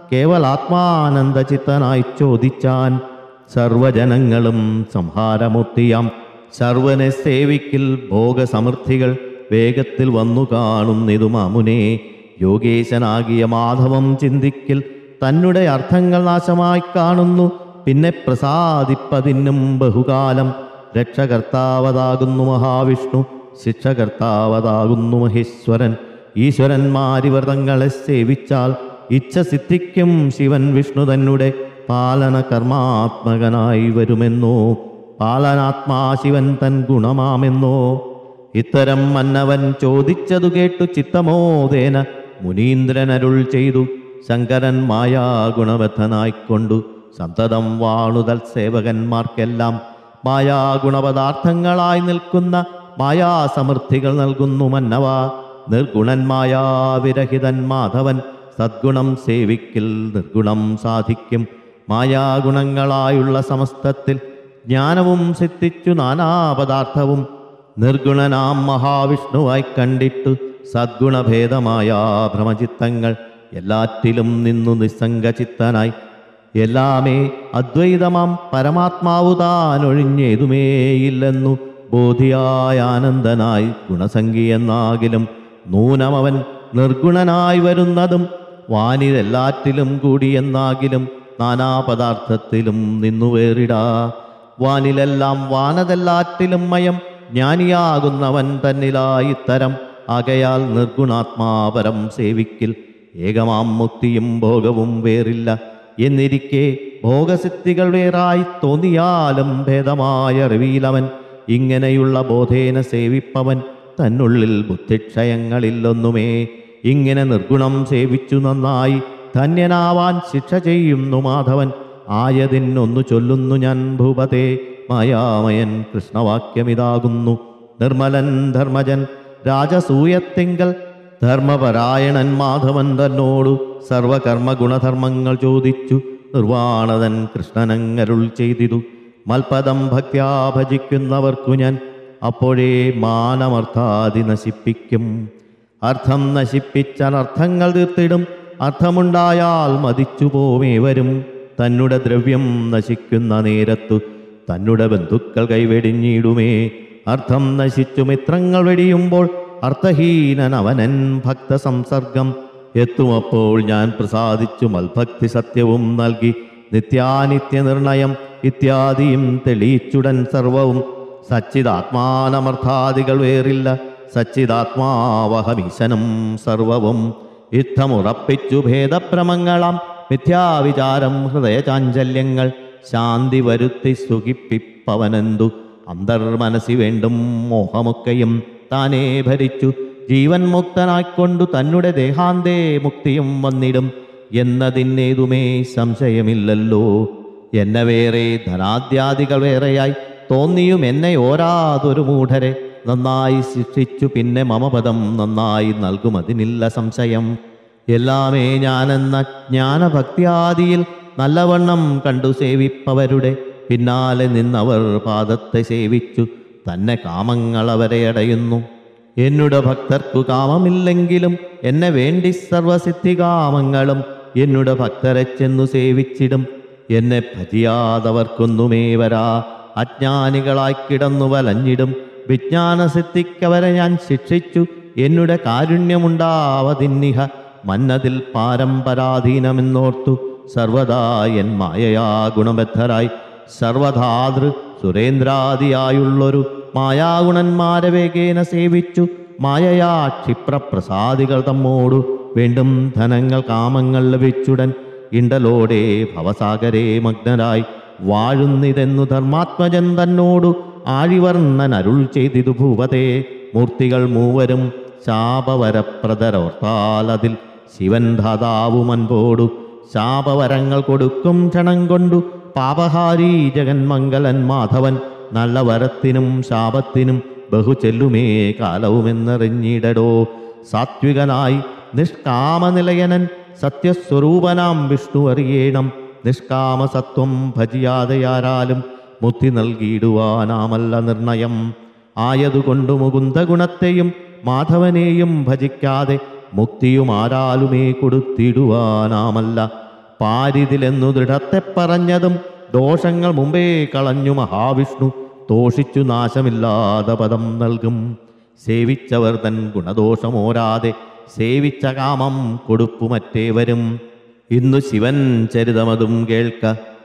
കേവലാത്മാനന്ദചിത്തനായി ചോദിച്ചാൻ സർവജനങ്ങളും സംഹാരമൂർത്തിയാം സർവനെ സേവിക്കിൽ ഭോഗസമൃദ്ധികൾ വേഗത്തിൽ വന്നു കാണുന്നിതു മാമുനെ യോഗേശനാകിയ മാധവം ചിന്തിക്കിൽ തന്നെ അർത്ഥങ്ങൾ നാശമായി കാണുന്നു പിന്നെ പ്രസാദിപ്പതിനും ബഹുകാലം രക്ഷകർത്താവതാകുന്നു മഹാവിഷ്ണു ശിക്ഷകർത്താവതാകുന്നു മഹേശ്വരൻ ഈശ്വരന്മാരിവ്രതങ്ങളെ സേവിച്ചാൽ ഇച്ഛ സിദ്ധിക്കും ശിവൻ വിഷ്ണു തന്നെ പാലന കർമാത്മകനായി വരുമെന്നോ പാലനാത്മാ ശിവൻ തൻ ഗുണമാമെന്നോ ഇത്തരം മന്നവൻ ചോദിച്ചതു കേട്ടു ചിത്തമോദേന മുനീന്ദ്രനരുൾ ചെയ്തു ശങ്കരൻ മായാ ഗുണബദ്ധനായിക്കൊണ്ടു സന്തതം വാണുതൽ സേവകന്മാർക്കെല്ലാം മായാ ഗുണപദാർത്ഥങ്ങളായി നിൽക്കുന്ന മായാസമൃദ്ധികൾ നൽകുന്നു മന്നവ നിർഗുണൻ മായാവിരഹിതൻ മാധവൻ സദ്ഗുണം സേവിക്കിൽ നിർഗുണം സാധിക്കും മായാഗുണങ്ങളായുള്ള സമസ്തത്തിൽ ജ്ഞാനവും സിദ്ധിച്ചു നാനാപദാർത്ഥവും നിർഗുണനാം മഹാവിഷ്ണുവായി കണ്ടിട്ടു സദ്ഗുണഭേദമായ ഭ്രമചിത്തങ്ങൾ എല്ലാറ്റിലും നിന്നു നിസ്സംഗചിത്തനായി എല്ലാമേ അദ്വൈതമാം പരമാത്മാവു താനൊഴിഞ്ഞേതുമേയില്ലെന്നു ബോധിയായ ആനന്ദനായി ഗുണസംഖ്യയെന്നാകിലും നൂനമവൻ നിർഗുണനായി വരുന്നതും വാനിലെല്ലാറ്റിലും കൂടിയെന്നാകിലും നാനാപദാർത്ഥത്തിലും നിന്നു വേറിടാ വാനിലെല്ലാം വാനതെല്ലാറ്റിലും മയം ജ്ഞാനിയാകുന്നവൻ തന്നിലായി ഇത്തരം ആകയാൽ നിർഗുണാത്മാപരം സേവിക്കിൽ ഏകമാം മുക്തിയും ഭോഗവും വേറില്ല എന്നിരിക്കെ ഭോഗസിദ്ധികൾ വേറായി തോന്നിയാലും ഭേദമായ അറിവിയിലവൻ ഇങ്ങനെയുള്ള ബോധേന സേവിപ്പവൻ തന്നുള്ളിൽ ബുദ്ധിക്ഷയങ്ങളില്ലൊന്നുമേ ഇങ്ങനെ നിർഗുണം സേവിച്ചു നന്നായി ധന്യനാവാൻ ശിക്ഷ ചെയ്യുന്നു മാധവൻ ആയതിനൊന്നു ചൊല്ലുന്നു ഞാൻ ഭൂപതേ മായാമയൻ കൃഷ്ണവാക്യമിതാകുന്നു നിർമ്മലൻ ധർമ്മജൻ രാജസൂയത്തിങ്കൽ ധർമ്മപരായണൻ മാധവൻ തന്നോടു സർവകർമ്മ ഗുണധർമ്മങ്ങൾ ചോദിച്ചു നിർവാണതൻ കൃഷ്ണനങ്ങരുൾ ചെയ്തിതു മൽപദം ഭക്ത്യാ ഭജിക്കുന്നവർക്കു ഞാൻ അപ്പോഴേ മാനമർത്ഥാദി നശിപ്പിക്കും അർത്ഥം നശിപ്പിച്ചനർത്ഥങ്ങൾ തീർത്തിടും അർത്ഥമുണ്ടായാൽ മതിച്ചു പോമേവരും തന്നുടെ ദ്രവ്യം നശിക്കുന്ന നേരത്തു തന്നുടെ ബന്ധുക്കൾ കൈവെടിഞ്ഞിടുമേ അർത്ഥം നശിച്ചു മിത്രങ്ങൾ വെടിയുമ്പോൾ അർത്ഥഹീനൻ അവനൻ ഭക്തസംസർഗം എത്തുമപ്പോൾ ഞാൻ പ്രസാദിച്ചു മൽഭക്തി സത്യവും നൽകി നിത്യാനിത്യ നിർണയം ഇത്യാദിയും തെളിയിച്ചുടൻ സർവവും സച്ചിദാത്മാനമർത്ഥാദികൾ വേറില്ല സച്ചിദാത്മാവഹമീശനും സർവവും യുദ്ധമുറപ്പിച്ചു ഭേദഭ്രമങ്ങളാം മിഥ്യാവിചാരം ഹൃദയചാഞ്ചല്യങ്ങൾ ശാന്തി വരുത്തി സുഖിപ്പിപ്പവനെന്തു അന്തർമനസി വേണ്ടും മോഹമൊക്കെയും താനേ ഭരിച്ചു ജീവൻ മുക്തനായിക്കൊണ്ടു തന്നെ ദേഹാന്തേ മുക്തിയും വന്നിടും എന്നതിനേതുമേ സംശയമില്ലല്ലോ എന്നെ വേറെ ധനാദ്യാദികൾ വേറെയായി തോന്നിയും എന്നെ ഓരാതൊരു മൂഢരെ നന്നായി ശിക്ഷിച്ചു പിന്നെ മമപദം നന്നായി നൽകുമതിനില്ല സംശയം എല്ലാമേ ഞാനെന്ന ജ്ഞാനഭക്തിയാദിയിൽ നല്ലവണ്ണം കണ്ടു സേവിപ്പവരുടെ പിന്നാലെ നിന്നവർ പാദത്തെ സേവിച്ചു തന്നെ കാമങ്ങൾ അവരെ അടയുന്നു എന്നുടെ ഭക്തർക്കു കാമമില്ലെങ്കിലും എന്നെ വേണ്ടി സർവസിദ്ധികാമങ്ങളും എന്നുടെ ഭക്തരെ ചെന്നു സേവിച്ചിടും എന്നെ ഭജിയാതവർക്കൊന്നുമേ വരാ അജ്ഞാനികളായി കിടന്നു വലഞ്ഞിടും വിജ്ഞാനസിദ്ധിക്കവരെ ഞാൻ ശിക്ഷിച്ചു എന്നുടെ കാരുണ്യമുണ്ടാവതിന്നിഹ മന്നതിൽ പാരമ്പരാധീനമെന്നോർത്തു സർവദാ എൻ മായയാ ഗുണബദ്ധരായി സർവധാതൃ സുരേന്ദ്രാദിയായുള്ളൊരു മായാഗുണന്മാരെ വേഗേന സേവിച്ചു മായയാ ക്ഷിപ്രപ്രസാദികൾ തമ്മോടു വീണ്ടും ധനങ്ങൾ കാമങ്ങൾ ലഭിച്ചുടൻ ഇണ്ടലോടെ ഭവസാഗരേ മഗ്നരായി വാഴുന്നിതെന്നു ധർമാത്മജൻ തന്നോടു ആഴിവർണ്ണൻ അരുൾ ചെയ്തിതു ഭൂപതേ മൂർത്തികൾ മൂവരും ശാപവരപ്രദരോർത്താൽ അതിൽ ശിവൻ ധാതാവുമൻപോടു ശാപവരങ്ങൾ കൊടുക്കും ക്ഷണം കൊണ്ടു പാപഹാരി ജഗന്മംഗലൻ മാധവൻ നല്ല വരത്തിനും ശാപത്തിനും ബഹു ചെല്ലുമേ കാലവുമെന്നറിഞ്ഞിടടോ സാത്വികനായി നിഷ്കാമനിലയനൻ സത്യസ്വരൂപനാം വിഷ്ണു അറിയേണം നിഷ്കാമസത്വം ഭജിയാതെയാരാലും മുക്തി നൽകിയിടുവാനാമല്ല നിർണയം ആയതുകൊണ്ടു മുകുന്ദ ഗുണത്തെയും മാധവനെയും ഭജിക്കാതെ മുക്തിയും ആരാലുമേ കൊടുത്തിടുവാനാമല്ല പാരിതിലെന്നു ദൃഢത്തെ പറഞ്ഞതും ദോഷങ്ങൾ മുമ്പേ കളഞ്ഞു മഹാവിഷ്ണു തോഷിച്ചു നാശമില്ലാതെ പദം നൽകും സേവിച്ചവർ തൻ ഗുണദോഷമോരാതെ സേവിച്ച കാമം കൊടുപ്പു മറ്റേവരും ഇന്നു ശിവൻ ചരിതമതും കേൾക്ക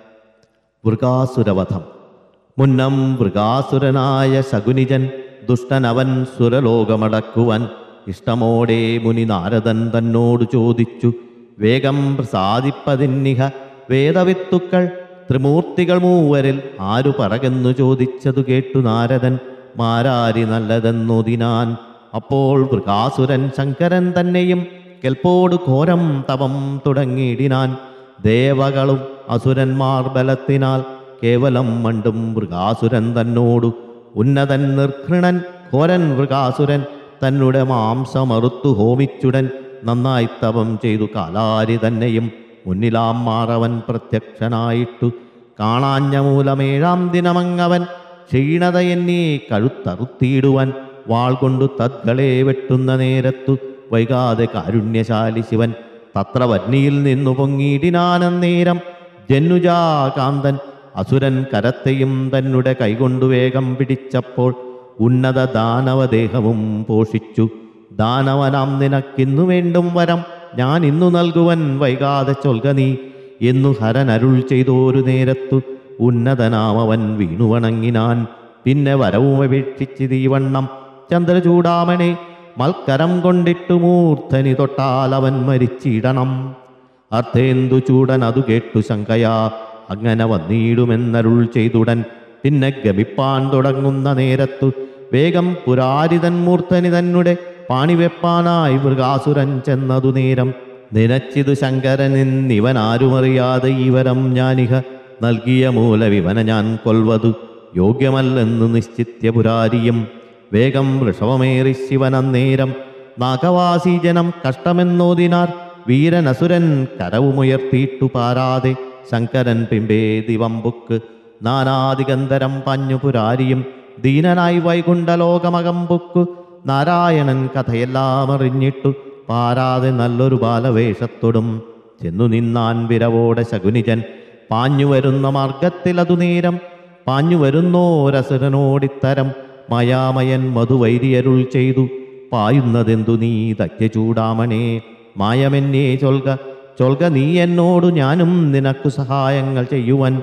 വൃകാസുരവധം മുന്നം വൃകാസുരനായ ശകുനിജൻ ദുഷ്ടനവൻ സുരലോകമടക്കുവാൻ ഇഷ്ടമോടെ മുനി നാരദൻ തന്നോട് ചോദിച്ചു വേഗം പ്രസാദിപ്പതിന്നിഹ വേദവിത്തുക്കൾ ത്രിമൂർത്തികൾ മൂവരിൽ ആരു പറകെന്നു ചോദിച്ചതു കേട്ടു നാരദൻ മാരാരി നല്ലതെന്നൊതിനാൻ അപ്പോൾ വൃകാസുരൻ ശങ്കരൻ തന്നെയും കെൽപ്പോട് ഘോരം തപം തുടങ്ങിയിടിനാൻ ദേവകളും അസുരന്മാർ ബലത്തിനാൽ കേവലം മണ്ടും മൃഗാസുരൻ തന്നോടു ഉന്നതൻ നിർഘൃണൻ ഘോരൻ മൃഗാസുരൻ തന്നെ മാംസമറുത്തു ഹോമിച്ചുടൻ നന്നായി തപം ചെയ്തു കാലാരി തന്നെയും മുന്നിലാം മാറവൻ പ്രത്യക്ഷനായിട്ടു കാണാഞ്ഞ മൂലമേഴാം ദിനമങ്ങവൻ ക്ഷീണത എന്നീ കഴുത്തറുത്തിയിടുവാൻ വാൾ കൊണ്ടു തദ്കളെ വെട്ടുന്ന നേരത്തു വൈകാതെ കാരുണ്യശാലി ശിവൻ തത്ര വന്നിയിൽ നിന്നു പൊങ്ങിയിടിനാനന്നേരം ജന്നുജാകാന്തൻ അസുരൻ കരത്തെയും തന്നെ കൈകൊണ്ടു വേഗം പിടിച്ചപ്പോൾ ഉന്നത ദാനവദേഹവും പോഷിച്ചു ദാനവനാം നിനക്കിന്നു വേണ്ടും വരം ഞാൻ ഇന്നു നൽകുവൻ വൈകാതെ ചൊൽക നീ എന്നു ഹരൻ അരുൾ ചെയ്തോരു നേരത്തു ഉന്നതനാമവൻ വീണുവണങ്ങിനാൻ പിന്നെ വരവും അപേക്ഷിച്ച് തീവണ്ണം ചന്ദ്രചൂടാമണി മൽക്കരം കൊണ്ടിട്ടു മൂർധനി തൊട്ടാൽ അവൻ മരിച്ചിടണം അർത്ഥേന്ദു ചൂടൻ അതു കേട്ടു ശങ്കയാ അങ്ങനെ വന്നിടുമെന്നരുൾ ചെയ്തുടൻ പിന്നെ ഗമിപ്പാൻ തുടങ്ങുന്ന നേരത്തു വേഗം പുരാരിതൻ മൂർധനി തന്നെ പാണിവെപ്പാനായി മൃഗാസുരൻ ചെന്നതു നേരം നിനച്ചിതു ശങ്കരനെന്നിവൻ ആരുമറിയാതെ ഈവരം ഞാനിഹ നൽകിയ മൂലവിവന ഞാൻ കൊൽവതു യോഗ്യമല്ലെന്നു നിശ്ചിത്യ പുരാരിയും വേഗം വൃഷഭമേറി ശിവനന്നേരം നാഗവാസി ജനം കഷ്ടമെന്നോതിനാർ വീരനസുരൻ കരവുമുയർത്തിയിട്ടു പാരാതെ ശങ്കരൻ പിമ്പേ ദിവമ്പുക്ക് നാനാദിഗന്ധരം പഞ്ഞു പുരാരിയും ദീനനായി വൈകുണ്ഠലോകമകമ്പുക്കു നാരായണൻ കഥയെല്ലാം അറിഞ്ഞിട്ടു പാരാതെ നല്ലൊരു ബാലവേഷത്തോടും ചെന്നു നിന്നാൻ വിരവോടെ ശകുനിജൻ പാഞ്ഞു വരുന്ന മാർഗത്തിലതു നേരം പാഞ്ഞു വരുന്നോരസുരനോടിത്തരം മായാമയൻ മധുവൈരിയരുൾ ചെയ്തു പായുന്നതെന്തു നീ തയ്യ ചൂടാമണേ മായമെന്നേ ചൊൽക ചൊൽക നീ എന്നോടു ഞാനും നിനക്കു സഹായങ്ങൾ ചെയ്യുവൻ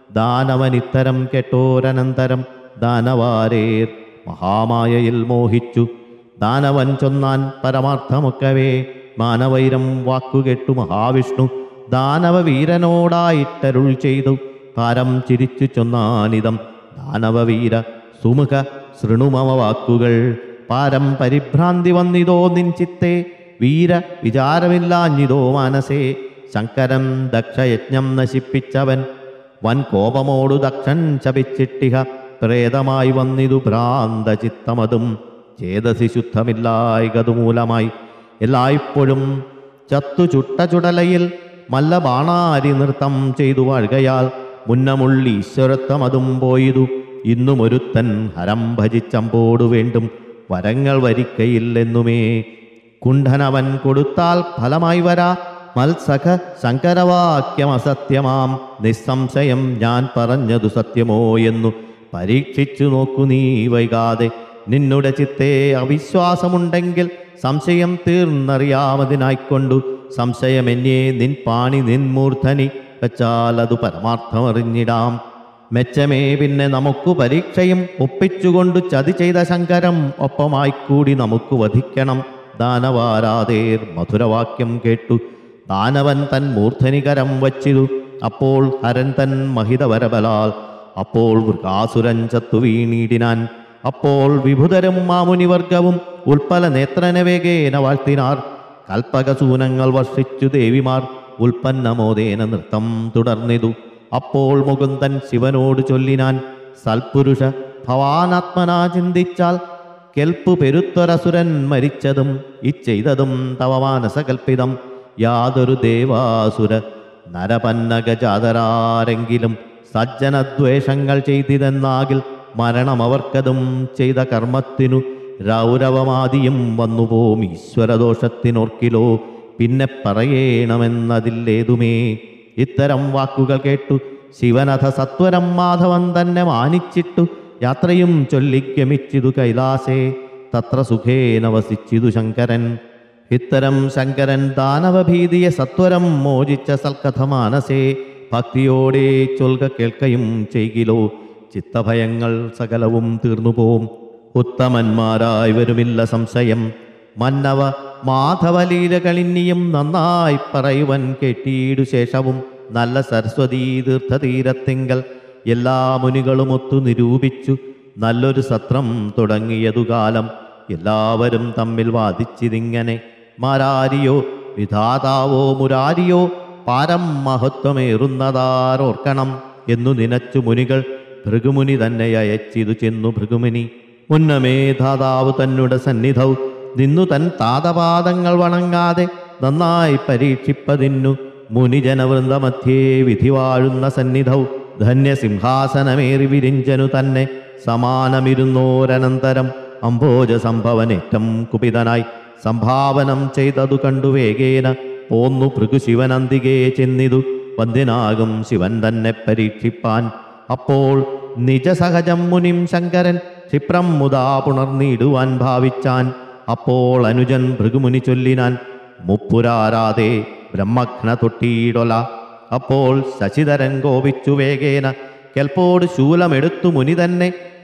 ദാനവൻ ഇത്തരം കെട്ടോരനന്തരം ദാനവാരേർ മഹാമായയിൽ മോഹിച്ചു ദാനവൻ ചൊന്നാൻ പരമാർത്ഥമൊക്കവേ മാനവൈരം വാക്കുകെട്ടു മഹാവിഷ്ണു ദാനവ വീരനോടായിട്ടരുൾ ചെയ്തു പാരം ചിരിച്ചു ചൊന്നാനിതം ദാനവവീര സുമുഖ ശൃണുമമ വാക്കുകൾ പാരം പരിഭ്രാന്തി വന്നിതോ നിൻ ചിത്തെ വീര വിചാരമില്ലാഞ്ഞിതോ മാനസേ ശങ്കരൻ ദക്ഷയജ്ഞം നശിപ്പിച്ചവൻ വൻ കോപമോടു ദക്ഷൻ ശപിച്ചിട്ടിഹ പ്രേതമായി വന്നിതു ഭ്രാന്ത ചിത്തമതും ചേതസി ശുദ്ധമില്ലായകതുമൂലമായി എല്ലായ്പ്പോഴും ചത്തു ചുട്ട ചുടലയിൽ മല്ല ബാണാരി നൃത്തം ചെയ്തു വാഴുകയാൽ മുന്നമുള്ളി ഈശ്വരത്വം അതും പോയിതു ഇന്നും ഒരുത്തൻ ഹരം ഭജിച്ചമ്പോടു വേണ്ടും വരങ്ങൾ വരിക്കയില്ലെന്നുമേ കുണ്ഠനവൻ കൊടുത്താൽ ഫലമായി വരാ മത്സഖ ശങ്കരവാക്യം അസത്യമാം നിസ്സംശയം ഞാൻ പറഞ്ഞതു സത്യമോ എന്നു പരീക്ഷിച്ചു നോക്കു നീ വൈകാതെ നിന്നുടെ ചിത്തെ അവിശ്വാസമുണ്ടെങ്കിൽ സംശയം തീർന്നറിയാമതിനായിക്കൊണ്ടു സംശയമെന്നേ നിൻ പാണി നിൻ മൂർധനി വെച്ചാൽ അത് പരമാർത്ഥമറിഞ്ഞിടാം മെച്ചമേ പിന്നെ നമുക്ക് പരീക്ഷയും ഒപ്പിച്ചുകൊണ്ടു ചതി ചെയ്ത ശങ്കരം ഒപ്പമായി കൂടി നമുക്ക് വധിക്കണം ദാനവാരാതേർ മധുരവാക്യം കേട്ടു ദാനവൻ തൻ മൂർധനികരം വച്ചിതു അപ്പോൾ ഹരൻ തൻ മഹിതവരബലാൽ അപ്പോൾ വൃകാസുരൻ ചത്തു വീണീടിനാൻ അപ്പോൾ വിഭുതരും മാമുനിവർഗവും ഉൽപ്പല നേത്രന വേഗേന വാഴ്ത്തിനാർ കൽപ്പകസൂനങ്ങൾ വർഷിച്ചു ദേവിമാർ ഉൽപ്പന്നമോദേന നൃത്തം തുടർന്നിതു അപ്പോൾ മുകുന്ദൻ ശിവനോട് ചൊല്ലിനാൻ സൽപുരുഷ ഭവാനാത്മനാ ചിന്തിച്ചാൽ കെൽപ്പു പെരുത്തൊരസുരൻ മരിച്ചതും ഇച്ചെയ്തതും തവ മാനസകൽപ്പിതം യാതൊരു ദേവാസുര നരപന്നഗജാതരാരെങ്കിലും സജ്ജനദ്വേഷങ്ങൾ ചെയ്തിതെന്നാകിൽ മരണമവർക്കതും ചെയ്ത കർമ്മത്തിനു രൗരവമാദിയും വന്നുപോം ഈശ്വരദോഷത്തിനോർക്കിലോ പിന്നെ പറയേണമെന്നതില്ലേതുമേ ഇത്തരം വാക്കുകൾ കേട്ടു ശിവനഥ സത്വരം മാധവൻ തന്നെ മാനിച്ചിട്ടു യാത്രയും ചൊല്ലിഗമിച്ചിതു കൈലാസേ തത്ര സുഖേന വസിച്ചിതു ശങ്കരൻ ഇത്തരം ശങ്കരൻ ദാനവഭീതിയെ സത്വരം മോചിച്ച സൽക്കഥ മാനസേ ഭക്തിയോടെ ചൊൽക കേൾക്കയും ചെയ്കിലോ ചിത്തഭയങ്ങൾ സകലവും തീർന്നുപോം ഉത്തമന്മാരായി വരുമില്ല സംശയം മന്നവ മാധവലീലകളിന്നിയും നന്നായി പറയുവൻ കേട്ടീടു ശേഷവും നല്ല സരസ്വതീ തീർത്ഥതീരത്തിങ്കൽ എല്ലാ മുനികളും ഒത്തു നിരൂപിച്ചു നല്ലൊരു സത്രം തുടങ്ങിയതു കാലം എല്ലാവരും തമ്മിൽ വാദിച്ചിതിങ്ങനെ മാരാരിയോ വിധാതാവോ മുരാരിയോ പാരം മഹത്വമേറുന്നതാരോർക്കണം എന്നു നിനച്ചു മുനികൾ ഭൃഗുമുനി തന്നെ അയച്ചിതു ചെന്നു ഭൃഗുമുനി മുന്നമേ ധാതാവ് തന്നുടെ സന്നിധൗ നിന്നു തൻ താതപാദങ്ങൾ വണങ്ങാതെ നന്നായി പരീക്ഷിപ്പതിന്നു മുനിജനവൃന്ദമധ്യേ വിധി വാഴുന്ന സന്നിധൗ ധന്യസിംഹാസനമേറി വിരിഞ്ചനു തന്നെ സമാനമിരുന്നോരനന്തരം അംഭോജ സംഭവനേറ്റം കുപിതനായി സംഭാവനം ചെയ്തതു കണ്ടു വേഗേന പോന്നു ഭൃഗുശിവനന്തികെ ചെന്നിതു വന്ധ്യനാകും ശിവൻ തന്നെ പരീക്ഷിപ്പാൻ അപ്പോൾ നിജസഹജം മുനിം ശങ്കരൻ ക്ഷിപ്രം മുതാ പുണർന്നിടുവാൻ ഭാവിച്ചാൻ അപ്പോൾ അനുജൻ ഭൃഗുമുനി ചൊല്ലിനാൻ മുപ്പുരാരാതെ ബ്രഹ്മഘ്ന തൊട്ടിയിടൊല അപ്പോൾ ശശിധരൻ കോപിച്ചു വേഗേന കെൽപ്പോട് ശൂലമെടുത്തു മുനി തന്നെ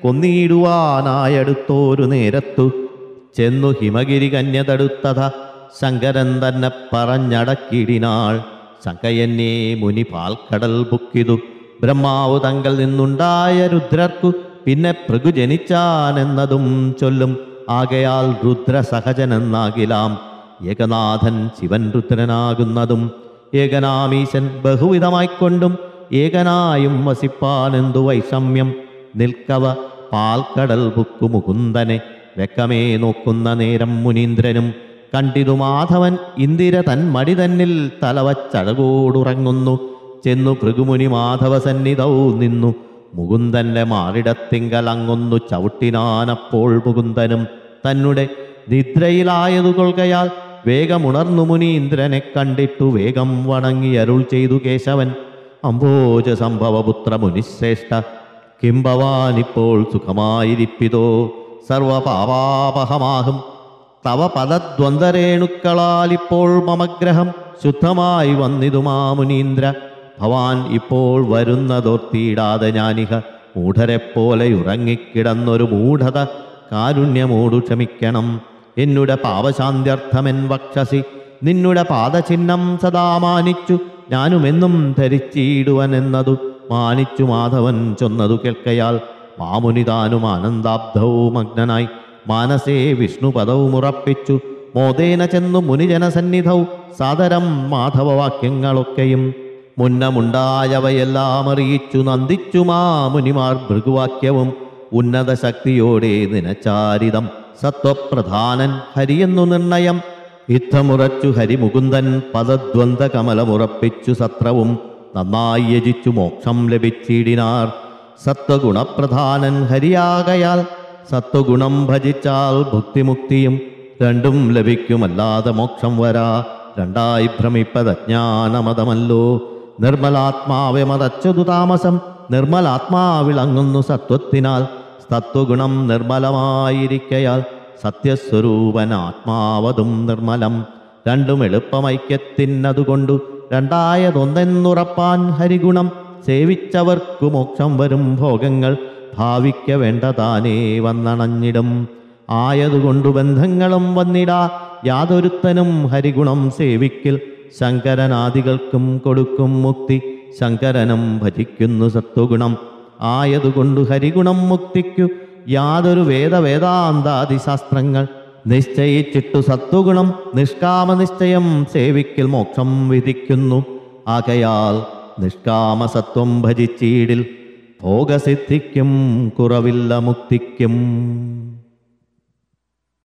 കൊന്നിടുവാനായടുത്തോരു നേരത്തു ചെന്നു ഹിമഗിരി കന്യ തടുത്തത ശങ്കരൻ തന്നെ പറഞ്ഞടക്കിടിനാൾ ശങ്കയന്നെ മുനി പാൽക്കടൽ ബുക്കിതു ബ്രഹ്മാവ് തങ്കൽ നിന്നുണ്ടായ രുദ്രർക്കു പിന്നെ ഭൃഗു ജനിച്ചാനെന്നതും ചൊല്ലും ആകയാൽ രുദ്ര സഹജനെന്നാകിലാം ഏകനാഥൻ ശിവൻ രുദ്രനാകുന്നതും ഏകനാമീശൻ ബഹുവിധമായിക്കൊണ്ടും ഏകനായും വസിപ്പാനെന്തു വൈഷമ്യം നിൽക്കവ പാൽക്കടൽ ബുക്കു മുകുന്ദനെ വെക്കമേ നോക്കുന്ന നേരം മുനീന്ദ്രനും കണ്ടിതു മാധവൻ ഇന്ദിര തൻ മടി തന്നിൽ തലവച്ചഴകോടുറങ്ങുന്നു ചെന്നു ഭൃഗുമുനി മാധവ സന്നിധൗ നിന്നു മുകുന്ദന്റെ മാറിടത്തിങ്കൽ അങ്ങൊന്നു ചവിട്ടിനാനപ്പോൾ മുകുന്ദനും തന്നെ നിദ്രയിലായതു കൊൾകയാൽ വേഗമുണർന്നു മുനീന്ദ്രനെ കണ്ടിട്ടു വേഗം വണങ്ങി അരുൾ ചെയ്തു കേശവൻ അംബോജ സംഭവപുത്ര മുനിശ്രേഷ്ഠ കിംഭവാനിപ്പോൾ സുഖമായിരിപ്പിതോ സർവപാപാപഹമാകും തവ പദദ്വന്ദ്വരേണുക്കളാലിപ്പോൾ മമഗ്രഹം ശുദ്ധമായി വന്നിതു മാമുനീന്ദ്ര ഭവാൻ ഇപ്പോൾ വരുന്നതോർത്തിയിടാതെ ഞാനിഹ മൂഢരെപ്പോലെ ഉറങ്ങിക്കിടന്നൊരു മൂഢത കാരുണ്യമോടു ക്ഷമിക്കണം എന്നുടെ പാപശാന്ത്യർത്ഥമെൻ വക്ഷസി നിന്നുടെ പാദചിഹ്നം സദാ മാനിച്ചു ഞാനുമെന്നും ധരിച്ചിടുവൻ എന്നതു മാനിച്ചു മാധവൻ ചൊന്നതു കേൾക്കയാൽ മാമുനിതാനും ആനന്ദാബ്ധവും മഗ്നനായി മാനസേ വിഷ്ണുപദവും ഉറപ്പിച്ചു മോദേന ചെന്നു മുനിജനസന്നിധൗ സാദരം മാധവവാക്യങ്ങളൊക്കെയും മുന്നമുണ്ടായവയെല്ലാം അറിയിച്ചു നന്ദിച്ചു മാമുനിമാർ ഭൃഗുവാക്യവും ഉന്നത ശക്തിയോടെ നിനച്ചാരിതം സത്വപ്രധാനൻ ഹരിയെന്നു നിർണയം യുദ്ധമുറച്ചു ഹരിമുകുന്ദൻ പദദ്വന്ദ് കമലമുറപ്പിച്ചു സത്രവും നന്നായി യജിച്ചു മോക്ഷം ലഭിച്ചിടിനാർ സത്വഗുണപ്രധാനൻ ഹരിയാകയാൽ സത്വഗുണം ഭജിച്ചാൽ ഭുക്തിമുക്തിയും രണ്ടും ലഭിക്കുമല്ലാതെ മോക്ഷം വരാ രണ്ടായി ഭ്രമിപ്പതജ്ഞാനമതമല്ലോ നിർമ്മലാത്മാവെ മതച്ചതു താമസം നിർമ്മലാത്മാവിളങ്ങുന്നു സത്വത്തിനാൽ സത്വഗുണം നിർമ്മലമായിരിക്കയാൽ സത്യസ്വരൂപൻ ആത്മാവതും നിർമ്മലം രണ്ടും എളുപ്പമൈക്യത്തിനതുകൊണ്ടു രണ്ടായതൊന്നെന്നുറപ്പാൻ ഹരിഗുണം സേവിച്ചവർക്കു മോക്ഷം വരും ഭോഗങ്ങൾ ഭാവിക്ക വേണ്ടതാനേ വന്നണഞ്ഞിടും ആയതുകൊണ്ടു ബന്ധങ്ങളും വന്നിടാ യാതൊരുത്തനും ഹരിഗുണം സേവിക്കിൽ ശങ്കരനാദികൾക്കും കൊടുക്കും മുക്തി ശങ്കരനും ഭജിക്കുന്നു സത്വഗുണം ആയതുകൊണ്ടു ഹരിഗുണം മുക്തിക്കു യാതൊരു വേദവേദാന്താദി ശാസ്ത്രങ്ങൾ നിശ്ചയിച്ചിട്ടു സത്വഗുണം നിഷ്കാമ നിശ്ചയം സേവിക്കൽ മോക്ഷം വിധിക്കുന്നു ആകയാൽ നിഷ്കാമസത്വം ഭജിച്ചീടിൽ ഭോഗസിദ്ധിക്കും കുറവില്ല മുക്തിക്കും